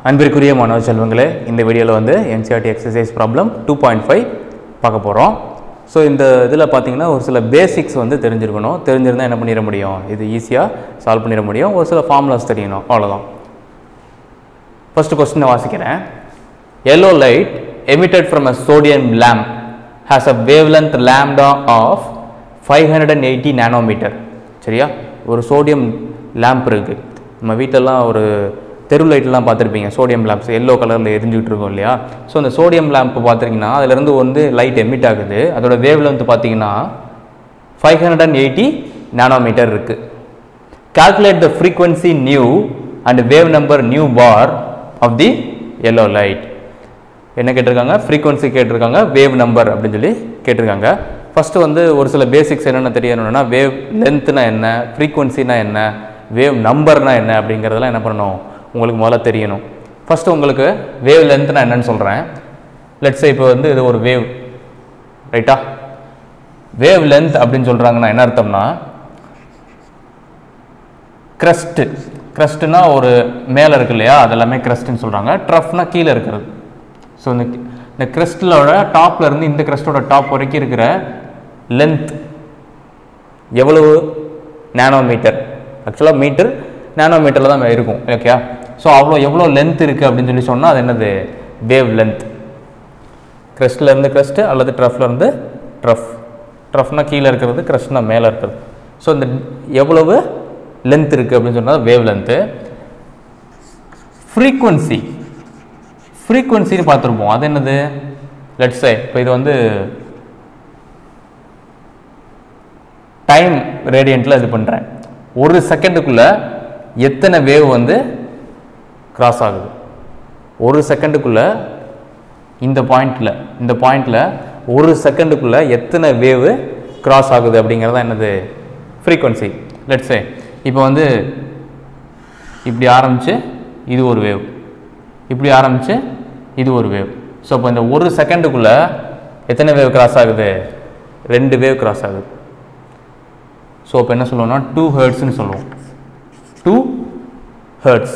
அன்பிற்குரிய மாணவ செல்வங்களே இந்த வீடியோவில் வந்து NCERT exercise problem two point five பார்க்க போகிறோம் ஸோ இந்த இதில் பார்த்தீங்கன்னா ஒரு சில பேசிக்ஸ் வந்து தெரிஞ்சிருக்கணும் தெரிஞ்சிருந்தால் என்ன பண்ணிட முடியும் இது ஈஸியாக சால்வ் பண்ணிட முடியும் ஒரு சில ஃபார்முலாஸ் தெரியணும் அவ்வளோதான் ஃபர்ஸ்ட் கொஸ்டினை வாசிக்கிறேன் yellow light emitted from a sodium lamp has a wavelength lambda of 580 nanometre சரியா ஒரு சோடியம் லேம்ப் இருக்கு நம்ம வீட்டிலலாம் ஒரு தெரு லைட்லாம் பார்த்துருப்பீங்க சோடியம் லேம்ப்ஸ் எல்லோ கலரில் எரிஞ்சுக்கிட்டு இருக்கும் இல்லையா ஸோ அந்த சோடியம் லேம்ப் பார்த்துருக்கீங்கன்னா அதுலேருந்து வந்து லைட் எமிட் ஆகுது அதோட வேவ் லென்த் பார்த்தீங்கன்னா five hundred and eighty nanometre இருக்கு calculate the frequency nu and wave number nu bar of the yellow light என்ன கேட்டிருக்காங்க frequency கேட்டிருக்காங்க வேவ் நம்பர் அப்படின்னு சொல்லி கேட்டிருக்காங்க ஃபர்ஸ்ட் வந்து ஒரு சில பேசிக்ஸ் என்னென்ன தெரியணும்னா வேவ் லென்த்னா என்ன ஃப்ரீக்வன்சினா என்ன வேவ் நம்பர்னா என்ன அப்படிங்கிறதெல்லாம் என்ன பண்ணணும் உங்களுக்கு முதல்ல தெரியணும் ஃபர்ஸ்ட் உங்களுக்கு வேவ் லென்த்னா என்னன்னு சொல்கிறேன் லெட்ஸ் இப்போ வந்து இது ஒரு வேவ் ரைட்டா வேவ் லென்த் அப்படின்னு சொல்கிறாங்கன்னா என்ன அர்த்தம்னா கிரஸ்ட்டு கிரஸ்ட்னா ஒரு மேலே இருக்கு இல்லையா அது எல்லாமே கிரஸ்ட்னு சொல்கிறாங்க ட்ரஃப்னா கீழே இருக்கிறது ஸோ இந்த இந்த கிரஸ்டலோட டாப்ல இருந்து இந்த கிரஸ்டோட டாப் வரைக்கும் இருக்கிற லென்த் எவ்வளவு நானோமீட்டர் ஆக்சுவலாக மீட்டர் நானோமீட்டரில் தான் இருக்கும் ஓகே ஸோ அவ்வளோ எவ்வளோ லென்த் இருக்குது அப்படின்னு சொல்லி சொன்னால் அது என்னது வேவ் லென்த் கிரஸ்ட்ல இருந்து கிரஸ்ட் அல்லது ட்ரஃப்ல இருந்து ட்ரஃப் ட்ரஃப்னா கீழே இருக்கிறது கிரஸ்ட்னா மேலே இருக்கிறது ஸோ இந்த எவ்வளவு லென்த் இருக்குது அப்படின்னு சொன்னால் வேவ் லென்த்து ஃப்ரீக்வன்சி ஃப்ரீக்வன்சின்னு பார்த்துருப்போம் அது என்னது லெட்ஸே இப்போ இது வந்து டைம் ரேடியண்ட்டில் இது பண்ணுறேன் ஒரு செகண்டுக்குள்ள எத்தனை வேவ் வந்து கிராஸ் ஆகுது ஒரு செகண்டுக்குள்ள இந்த பாயிண்டில் இந்த பாயிண்டில் ஒரு செகண்டுக்குள்ள எத்தனை வேவு கிராஸ் ஆகுது அப்படிங்கிறது தான் என்னது ஃப்ரீக்வன்சி லெட்ஸே இப்போ வந்து இப்படி ஆரம்பித்து இது ஒரு வேவ் இப்படி ஆரம்பித்து இது ஒரு வேவ் ஸோ இப்போ இந்த ஒரு செகண்டுக்குள்ளே எத்தனை வேவ் கிராஸ் ஆகுது ரெண்டு வேவ் கிராஸ் ஆகுது ஸோ இப்போ என்ன சொல்லுவோம்னா டூ ஹேர்ட்ஸ்னு சொல்லுவோம் டூ ஹேர்ட்ஸ்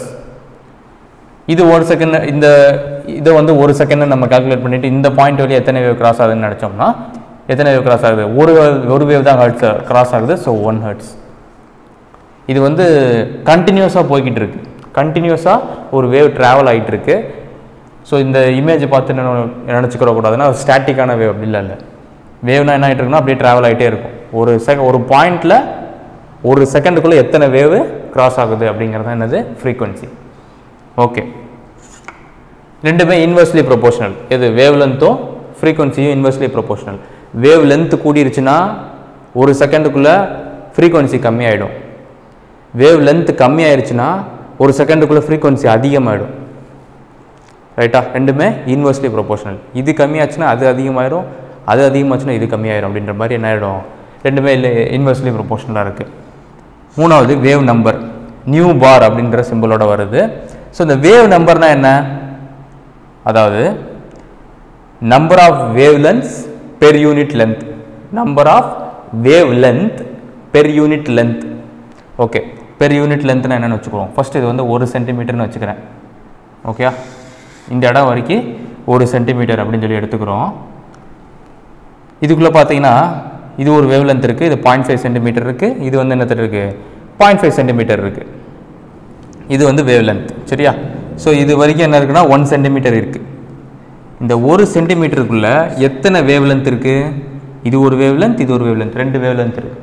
இது ஒரு செகண்ட் இந்த இதை வந்து ஒரு செகண்ட் நம்ம கால்குலேட் பண்ணிட்டு இந்த பாயிண்ட் வழியாக எத்தனை வேவ் கிராஸ் ஆகுதுன்னு நினச்சோம்னா எத்தனை வேவ் கிராஸ் ஆகுது ஒரு ஒரு வேவ் தான் ஹர்ட்ஸ் கிராஸ் ஆகுது ஸோ ஒன் ஹர்ட்ஸ் இது வந்து கண்டினியூஸாக போய்கிட்டு இருக்கு கண்டினியூஸாக ஒரு வேவ் ட்ராவல் ஆகிட்டு இருக்கு ஸோ இந்த இமேஜை பார்த்து என்ன நினச்சிக்கிற கூடாதுன்னா ஸ்டாட்டிக்கான வேவ் அப்படி இல்லை இல்லை வேவ்னா என்ன ஆகிட்டு இருக்குன்னா அப்படியே ட்ராவல் ஆகிட்டே இருக்கும் ஒரு செக ஒரு பாயிண்டில் ஒரு செகண்டுக்குள்ளே எத்தனை வேவ் கிராஸ் ஆகுது அப்படிங்கிறது தான் என்னது ஃப்ரீக்வன்சி ஓகே ரெண்டுமே இன்வெர்ஸ்லி ப்ரொபோஷனல் எது வேவ் லென்த்தும் ஃப்ரீக்வன்சியும் இன்வெர்ஸ்லி ப்ரொபோஷனல் வேவ் லென்த் கூடிருச்சுன்னா ஒரு செகண்டுக்குள்ளே ஃப்ரீக்வன்சி கம்மியாயிடும் வேவ் லென்த் கம்மியாயிருச்சுன்னா ஒரு செகண்டுக்குள்ளே ஃப்ரீக்வன்சி அதிகமாகிடும் ரைட்டா ரெண்டுமே இன்வெர்ஸ்லி ப்ரொபோஷனல் இது கம்மியாச்சுன்னா அது அதிகமாயிடும் அது அதிகமாச்சுன்னா இது கம்மியாயிடும் அப்படின்ற மாதிரி என்ன ஆகிடும் ரெண்டுமே இல்லை இன்வெர்ஸ்லி ப்ரொபோஷனலாக இருக்குது மூணாவது வேவ் நம்பர் நியூ பார் அப்படின்ற சிம்பிளோட வருது ஸோ இந்த வேவ் நம்பர்னா என்ன அதாவது number of wavelengths per unit length number of wavelength per unit length okay per unit லென்த்னா என்னென்னு வச்சுக்கிறோம் ஃபர்ஸ்ட் இது வந்து ஒரு சென்டிமீட்டர்னு வச்சுக்கிறேன் ஓகே இந்த இடம் வரைக்கும் ஒரு சென்டிமீட்டர் அப்படின்னு சொல்லி எடுத்துக்கிறோம் இதுக்குள்ளே பார்த்தீங்கன்னா இது ஒரு வேவ் லென்த் இருக்குது இது பாயிண்ட் ஃபைவ் சென்டிமீட்டர் இருக்குது இது வந்து என்னத்தில் இருக்குது பாயிண்ட் ஃபைவ் சென்டிமீட்டர் இருக்குது இது வந்து வேவ் லென்த் சரியா ஸோ இது வரைக்கும் என்ன இருக்குன்னா ஒன் சென்டிமீட்டர் இருக்குது இந்த ஒரு சென்டிமீட்டருக்குள்ள எத்தனை வேவ் லென்த் இருக்குது இது ஒரு வேவ் லென்த் இது ஒரு வேவ் லென்த் ரெண்டு வேவ் லென்த் இருக்குது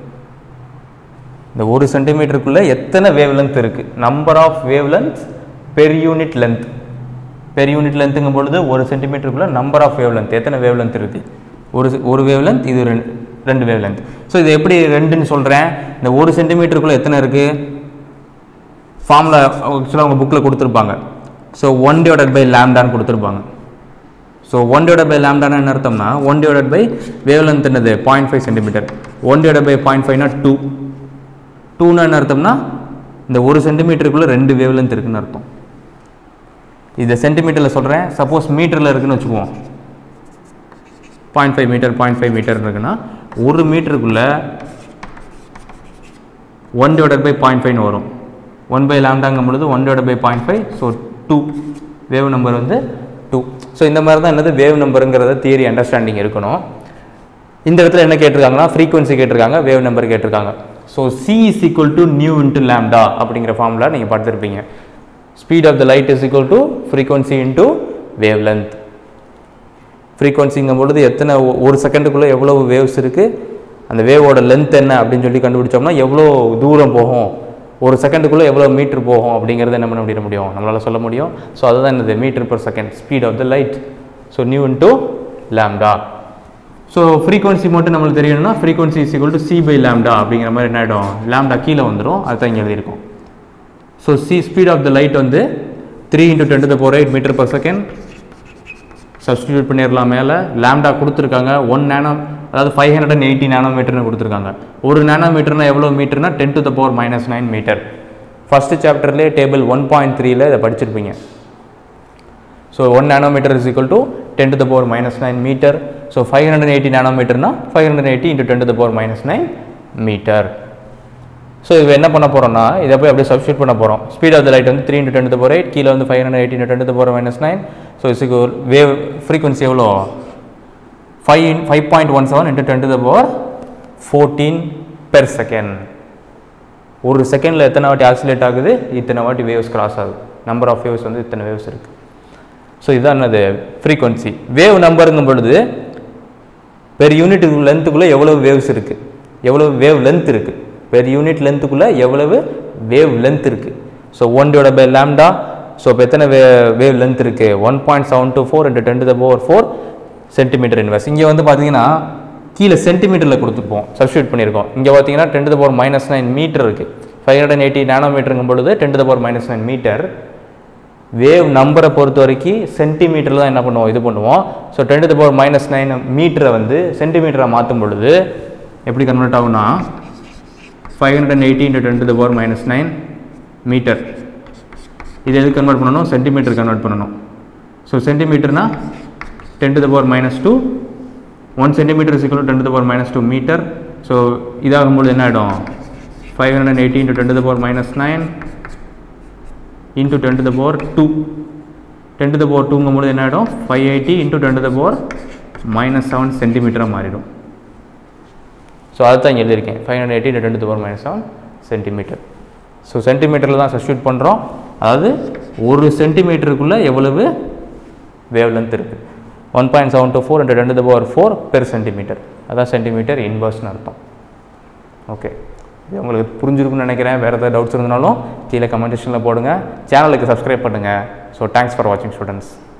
இந்த ஒரு சென்டிமீட்டருக்குள்ள எத்தனை வேவ் லென்த் இருக்குது number of wavelength per unit length per unit லென்த்துங்கும் பொழுது ஒரு சென்டிமீட்டருக்குள்ள நம்பர் ஆஃப் வேவ் லென்த் எத்தனை வேவ் லென்த் இருக்குது ஒரு ஒரு வேவ் லென்த் இது ரெண்டு ரெண்டு வேவ் லென்த் ஸோ இது எப்படி ரெண்டுன்னு சொல்கிறேன் இந்த ஒரு சென்டிமீட்டருக்குள்ளே எத்தனை இருக்குது ஃபார்முலா ஆக்சுவலாக உங்கள் புக்கில் கொடுத்துருப்பாங்க ஸோ ஒன் டிவைடட் பை லேம்டான்னு கொடுத்துருப்பாங்க ஸோ ஒன் டிவைட் பை லேம்டானா என்ன அர்த்தம்னா one divide by wavelength என்னது point five centimetre one divide by point ஃபைவ்னா டூ டூனா என்ன அர்த்தம்னா இந்த ஒரு சென்டிமீட்டருக்குள்ளே ரெண்டு வேவ் லென்த் இருக்குன்னு அர்த்தம் இதை சென்டிமீட்டரில் சொல்கிறேன் சப்போஸ் மீட்டரில் இருக்குன்னு வச்சுக்குவோம் point five metre point five metre இருக்குன்னா ஒரு மீட்டருக்குள்ளே ஒன் டிவைட் பை பாயிண்ட் ஃபைவ்னு வரும் ஒன் பை லேம்டாங்கும் பொழுது one divide by point five so two wave number வந்து டூ ஸோ இந்த மாதிரி தான் என்னது வேவ் நம்பருங்கிறத தியரி அண்டர்ஸ்டாண்டிங் இருக்கணும் இந்த இடத்துல என்ன கேட்டிருக்காங்கன்னா ஃப்ரீக்வன்சி கேட்டிருக்காங்க வேவ் நம்பர் கேட்டிருக்காங்க so C is equal to nu into lambda அப்படிங்கிற ஃபார்முலா நீங்கள் பார்த்துருப்பீங்க speed of the light is equal to frequency into wavelength ஃப்ரீக்வன்சிங்கும் பொழுது எத்தனை ஒ- ஒரு செகண்டுக்குள்ளே எவ்வளோ வேவ்ஸ் இருக்குது அந்த வேவோட லென்த் என்ன அப்படின்னு சொல்லி கண்டுபிடிச்சோம்னா எவ்வளோ தூரம் போகும் ஒரு செகண்டுக்குள்ளே எவ்வளோ மீட்டர் போகும் அப்படிங்கிறத என்ன பண்ண முடிய முடியும் நம்மளால் சொல்ல முடியும் ஸோ அதுதான் என்னது metre per second speed of the light so nu into lambda so frequency மட்டும் நம்மளுக்கு தெரியணும்னா frequency is equal to C by lambda அப்படிங்கிற மாதிரி என்ன ஆகிடும் லேம்டா கீழே வந்துடும் அதுதான் இங்கே எழுதியிருக்கோம் so C speed of the light வந்து three into ten to power eight metre per second substitute பண்ணிடலாம் மேலே லேம்டா கொடுத்துருக்காங்க ஒன் நேனோ அதாவது ஃபைவ் ஹண்ட்ரட் அண்ட் எயிட்டி நேனோமீட்டர்னு கொடுத்துருக்காங்க ஒரு நேனோமீட்டர்னா எவ்வளோ மீட்டர்னா ten to the power minus nine metre first சாப்டர்லேயே டேபிள் ஒன் பாயிண்ட் த்ரீல இதை படிச்சிருப்பீங்க so one nanometre is equal to ten to the power minus nine metre so five hundred eighty நேனோமீட்டர்னா five hundred eighty into ten to the power minus nine metre so இது என்ன பண்ண போகிறோம்னா இதை போய் அப்படியே சப்ஸ்டியூட் பண்ண போகிறோம் ஸ்பீட் ஆஃப் த லைட் வந்து three into ten to power eight கீழே வந்து five hundred eighty into ten to power minus nine so இதுக்கு வேவ் ஃப்ரீக்வன்சி எவ்வளோ five five point one seven into ten to the power fourteen per second ஒரு செகண்டில் எத்தனை வாட்டி oscillate ஆகுது இத்தனை வாட்டி வேவ்ஸ் கிராஸ் ஆகுது நம்பர் ஆஃப் வேவ்ஸ் வந்து இத்தனை வேவ்ஸ் இருக்குது ஸோ இதுதான் என்னது ஃப்ரீக்வன்சி வேவ் நம்பருங்கும் பொழுது பெர் யூனிட் லென்த்துக்குள்ளே எவ்வளவு வேவ்ஸ் இருக்குது எவ்வளவு வேவ் லென்த் இருக்குது பெர் யூனிட் லென்த்துக்குள்ளே எவ்வளவு வேவ் லென்த் இருக்குது so one divide by lambda so இப்போ எத்தனை வே வேவ் லென்த் இருக்குது one point seven two four into ten to the power four centimetre inverse இங்கே வந்து பார்த்தீங்கன்னா கீழே சென்டிமீட்டரில் கொடுத்துருப்போம் சப்ஸ்டியூட் பண்ணியிருக்கோம் இங்கே பார்த்தீங்கன்னா ten to the power minus nine metre இருக்குது ஃபைவ் ஹண்ட்ரட் அண்ட் எயிட்டி நானோமீட்டருங்கும் பொழுது ten to the power minus nine metre wave நம்பரை பொறுத்த வரைக்கும் சென்டிமீட்டரில் தான் என்ன பண்ணுவோம் இது பண்ணுவோம் so ten to power minus nine மீட்டரை வந்து சென்டிமீட்டரை மாற்றும் பொழுது எப்படி கன்வெர்ட் ஆகும்னா five hundred and eighty into ten to power minus nine metre இது எது கன்வெர்ட் பண்ணணும் சென்டிமீட்டர் கன்வெர்ட் பண்ணணும் ஸோ சென்டிமீட்டர்னா ten to the power minus two one centimetre is equal ten to power minus two metre so இதாகும்போது என்ன ஆகிடும் five hundred and eighty into ten to power minus nine into ten to the power two ten to the power டூங்கும்போது என்ன ஆகிடும் five eighty into ten to the power minus seven சென்டிமீட்டராக மாறிடும் so அதுதான் இங்கே எழுதியிருக்கேன் five hundred eighty ten to the power minus seven centimetre so சென்டிமீட்டரில் தான் சப்ஸ்டியூட் பண்ணுறோம் அதாவது ஒரு சென்டிமீட்டருக்குள்ளே எவ்வளவு வேவ் லென்த் இருக்குது one point seven two four into ten to the power four per centimetre அதான் சென்டிமீட்டர் இன்வர்ஸ்னு அர்த்தம் ஓகே இது உங்களுக்கு புரிஞ்சிருக்கும்னு நினைக்கிறேன் வேறு ஏதாவது டவுட்ஸ் இருந்தாலும் கீழே கமெண்ட் செக்ஷனில் போடுங்க சேனலுக்கு சப்ஸ்கிரைப் பண்ணுங்கள் ஸோ தேங்க்ஸ் ஃபார் வாட்சிங் ஸ்டூடெண்ட்ஸ்